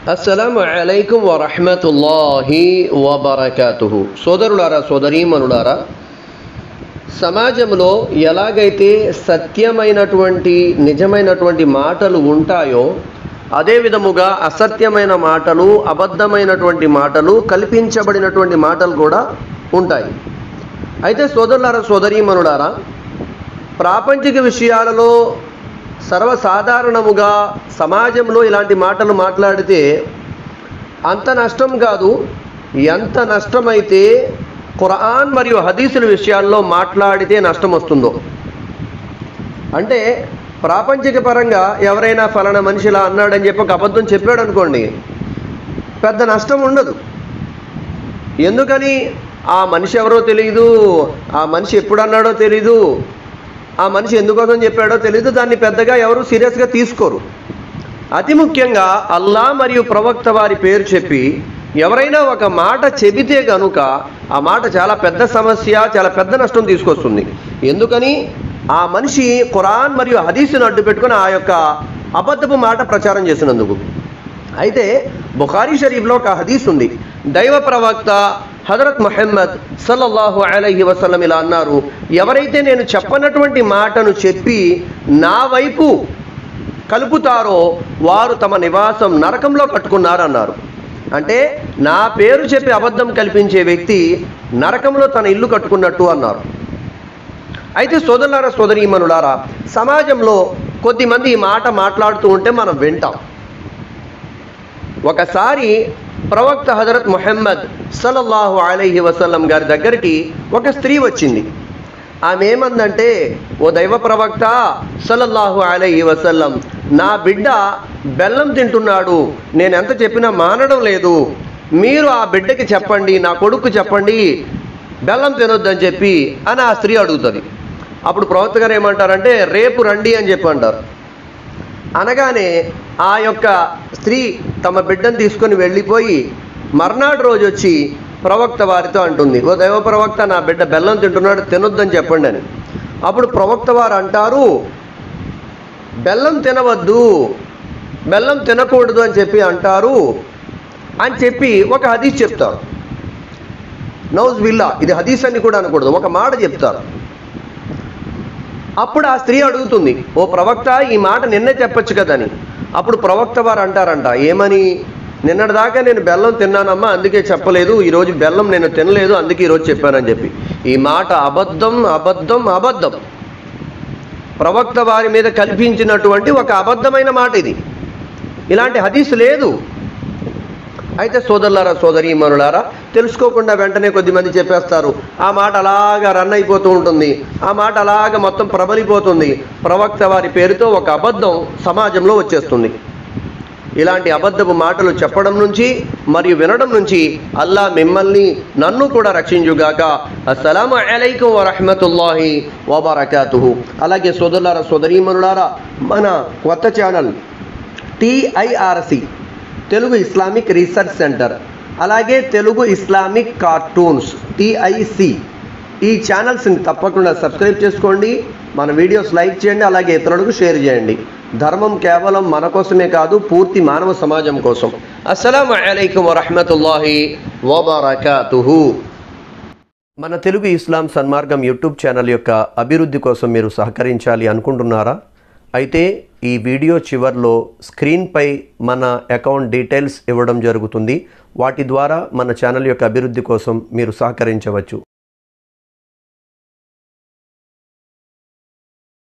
అస్సలం అలైకుం వరహమతుల్లాహి వబర్కాతుహు సోదరులారా సోదరీమనులారా సమాజంలో ఎలాగైతే సత్యమైనటువంటి నిజమైనటువంటి మాటలు ఉంటాయో అదే విధముగా అసత్యమైన మాటలు అబద్ధమైనటువంటి మాటలు కల్పించబడినటువంటి మాటలు కూడా ఉంటాయి అయితే సోదరులారా సోదరీమనులారా ప్రాపంచిక విషయాలలో సర్వసాధారణముగా సమాజంలో ఇలాంటి మాటలు మాట్లాడితే అంత నష్టం కాదు ఎంత నష్టమైతే ఖురాన్ మరియు హదీసుల విషయాల్లో మాట్లాడితే నష్టం వస్తుందో అంటే ప్రాపంచిక పరంగా ఎవరైనా ఫలానా మనిషి ఇలా అన్నాడని చెప్పి ఒక అబద్ధం చెప్పాడు అనుకోండి పెద్ద నష్టం ఉండదు ఎందుకని ఆ మనిషి ఎవరో తెలియదు ఆ మనిషి ఎప్పుడు అన్నాడో తెలీదు ఆ మనిషి ఎందుకోసం చెప్పాడో తెలియదు దాన్ని పెద్దగా ఎవరు సీరియస్గా తీసుకోరు అతి ముఖ్యంగా అల్లా మరియు ప్రవక్త వారి పేరు చెప్పి ఎవరైనా ఒక మాట చెబితే గనుక ఆ మాట చాలా పెద్ద సమస్య చాలా పెద్ద నష్టం తీసుకొస్తుంది ఎందుకని ఆ మనిషి ఖురాన్ మరియు హదీసును అడ్డు పెట్టుకుని ఆ యొక్క అబద్ధపు మాట ప్రచారం చేసినందుకు అయితే బుఖారీ షరీఫ్లో ఒక హదీస్ ఉంది దైవ ప్రవక్త హజరత్ మొహమ్మద్ సల్లల్లాహు అలైహి వసల్లం ఇలా అన్నారు ఎవరైతే నేను చెప్పనటువంటి మాటను చెప్పి నా వైపు కలుపుతారో వారు తమ నివాసం నరకంలో కట్టుకున్నారన్నారు అంటే నా పేరు చెప్పి అబద్ధం కల్పించే వ్యక్తి నరకంలో తన ఇల్లు కట్టుకున్నట్టు అన్నారు అయితే సోదరులారా సోదరీమనులారా సమాజంలో కొద్దిమంది ఈ మాట మాట్లాడుతూ ఉంటే మనం వింటాం ఒకసారి ప్రవక్త హజరత్ మొహమ్మద్ సల్లల్లాహు అలైహి వసల్లం గారి దగ్గరికి ఒక స్త్రీ వచ్చింది ఆమె ఏమందంటే ఓ దైవ ప్రవక్త సల్లల్లాహు అలైహి వసల్లం నా బిడ్డ బెల్లం తింటున్నాడు నేను ఎంత చెప్పినా మానడం లేదు మీరు ఆ బిడ్డకి చెప్పండి నా కొడుకు చెప్పండి బెల్లం తినొద్దని చెప్పి అని ఆ స్త్రీ అడుగుతుంది అప్పుడు ప్రవక్త గారు ఏమంటారంటే రేపు రండి అని చెప్పి అంటారు అనగానే ఆ యొక్క స్త్రీ తమ బిడ్డను తీసుకొని వెళ్ళిపోయి మర్నాడు రోజు వచ్చి ప్రవక్త వారితో అంటుంది ఓ దైవ ప్రవక్త నా బిడ్డ బెల్లం తింటున్నాడు తినొద్దని చెప్పండి అని అప్పుడు ప్రవక్త వారు అంటారు బెల్లం తినవద్దు బెల్లం తినకూడదు అని చెప్పి అంటారు అని చెప్పి ఒక హదీస్ చెప్తారు నౌజ్ విల్లా ఇది హదీస్ అని కూడా అనకూడదు ఒక మాట చెప్తారు అప్పుడు ఆ స్త్రీ అడుగుతుంది ఓ ప్రవక్త ఈ మాట నిన్నే చెప్పొచ్చు కదని అప్పుడు ప్రవక్త వారు అంటారంట ఏమని నిన్నటిదాకా నేను బెల్లం తిన్నానమ్మా అందుకే చెప్పలేదు ఈరోజు బెల్లం నేను తినలేదు అందుకే ఈరోజు చెప్పానని చెప్పి ఈ మాట అబద్ధం అబద్ధం అబద్ధం ప్రవక్త వారి మీద కల్పించినటువంటి ఒక అబద్ధమైన మాట ఇది ఇలాంటి హదీస్ లేదు అయితే సోదరులారా సోదరీమణులారా తెలుసుకోకుండా వెంటనే కొద్దిమంది చెప్పేస్తారు ఆ మాట అలాగా రన్ అయిపోతూ ఉంటుంది ఆ మాట అలాగా మొత్తం ప్రబలిపోతుంది ప్రవక్త వారి పేరుతో ఒక అబద్ధం సమాజంలో వచ్చేస్తుంది ఇలాంటి అబద్ధపు మాటలు చెప్పడం నుంచి మరియు వినడం నుంచి అల్లా మిమ్మల్ని నన్ను కూడా రక్షించుగాక అస్సలాము అలైకుం వరహమతుల్లాహి వబరకాతుహు అలాగే సోదరులారా సోదరీమణులారా మన కొత్త channel TIRC Telugu Islamic research centre అలాగే తెలుగు ఇస్లామిక్ కార్టూన్స్ టిఐసి ఈ ఛానల్స్ని తప్పకుండా సబ్స్క్రైబ్ చేసుకోండి మన వీడియోస్ లైక్ చేయండి అలాగే ఇతరులకు షేర్ చేయండి ధర్మం కేవలం మన కోసమే కాదు పూర్తి మానవ సమాజం కోసం అస్సలం అయికం వరహమతుల్లాహి వబర్కాతుహు మన తెలుగు ఇస్లాం సన్మార్గం యూట్యూబ్ ఛానల్ యొక్క అభివృద్ధి కోసం మీరు సహకరించాలి అనుకుంటున్నారా అయితే ఈ వీడియో చివర్లో స్క్రీన్పై మన అకౌంట్ డీటెయిల్స్ ఇవ్వడం జరుగుతుంది వాటి ద్వారా మన ఛానల్ యొక్క అభివృద్ధి కోసం మీరు సహకరించవచ్చు